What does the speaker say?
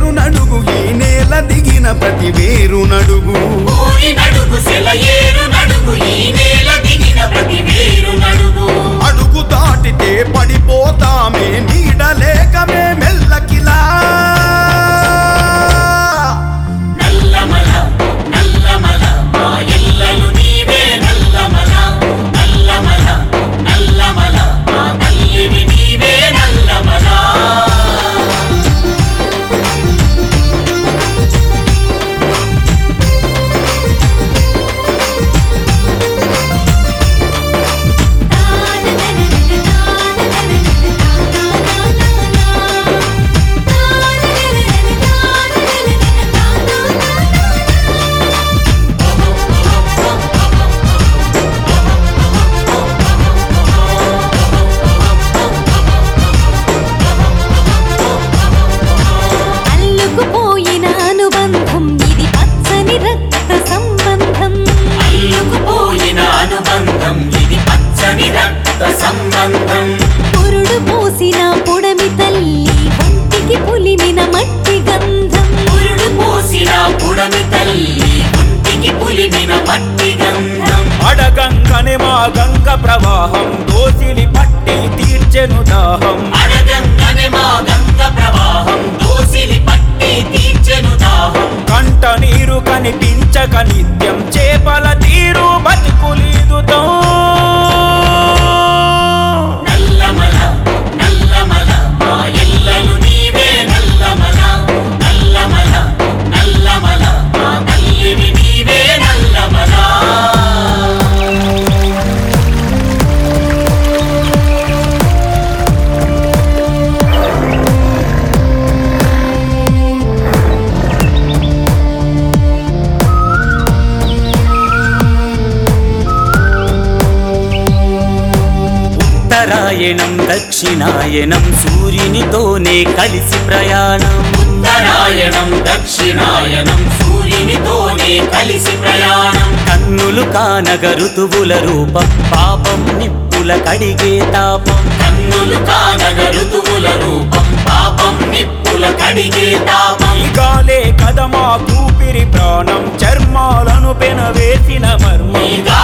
ఏరు నడుగు ఈ నేల దిగిన ప్రతి వేరు నడుగు ఊరి నడుగు సెలయేరు నడుగు ఈ నేల దిగిన ప్రతి వేరు నడుగు అడుగు దాటితే పడిపోతామే నీడలేకమే మెల్లకిలా నల్లమల నల్లమల మా ఎల్లలు నీవే నల్లమల నల్లమల నల్లమల మా తల్లివి నీవే నల్లమల అల్లుకుపోయిన అనుబంధం ఇది పచ్చని రక్త సంబంధం అల్లుకుపోయిన అనుబంధం ఇది పచ్చని రక్త సంబంధం పురుడు పోసిన పొడమి తల్లి ఒంటికి పులిమిన మట్టి గంధం పురుడు పోసిన పుడమి తల్లి ఒంటికి పులిమిన మట్టి గంధం అడగంగనే మా గంగ ప్రవాహం దోసిలి పట్టి తీర్చెను దాహం అడగంగనే మా గంగ ప్రవాహం దోసిలి పట్టి తీర్చెను దాహం కంట నీరు కనిపించక నిత్యం చేపల తీరు బతుకులీదుతాం నల్లమల నల్లమల మా ఎల్లలు నీవే నల్లమల నల్లమల నల్లమల మా తల్లివి నీవే నల్లమల ఉత్తరాయణం దక్షిణాయనం సూర్యునితోనే కలిసి ప్రయాణం ఉత్తరాయణం దక్షిణాయనం సూర్యునితోనే కలిసి ప్రయాణం కన్నులు కానగ ఋతువుల రూపం పాపం నిప్పుల కడిగే తాపం కన్నులు కానగ ఋతువుల రూపం పాపం నిప్పుల కడిగే తాపం గాలే కదమా కూపిరి ప్రాణం చర్మాలను పెనవేసిన మర్మం ఈ